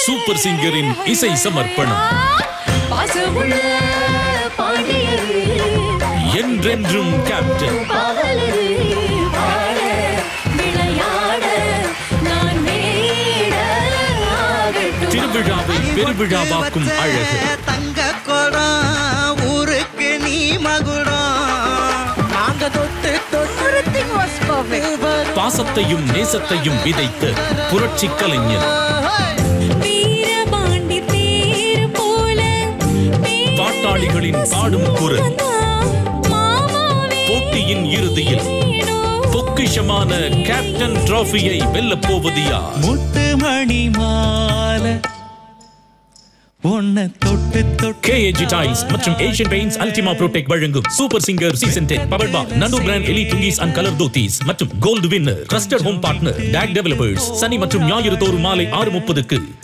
Super சிங்கரின் இசை சமர்ப்பணம் பாசமுள்ள பாண்டியரு என்றென்றும் கேப்டன் பாவலரு வாழ விளையாட நான் மேட ஆகட்டும் திருவிழாவை பெருவிழாவாக்கும் அழகு தங்க குடம் ஊருக்கு நீ மகுடம் நாங்க தொட்டு தொட்டு Everything was perfect. பாசத்தையும் நேசத்தையும் விதைத்த புரட்சி கலைஞர் வீரபாண்டி தேர் போல பேர் பாட்டாளிகளின் பாடும் குரல் மாமாவே போட்டியின் இறுதியில் பொக்கிஷமான கேப்டன் டிராஃபியை வெல்லப் போவது யார் முத்து மணி மாலை உன்னை தொட்டு தொட்டு கேஏஜி டைல்ஸ் மற்றும் ஏஷியன் பெயிண்ட்ஸ் அல்டிமா ப்ரோடெக் வழங்கும் Super Singer season ten power பா நண்டு பிராண்ட் எலி டுங்கிஸ் அண்ட் கலர் தோத்தீஸ் மற்றும் Gold Winner trusted home partner டேக் டெவலப்பர்ஸ் சனி மற்றும் ஞாயிறு தோறும் மாலை ஆறு முப்பதுக்கு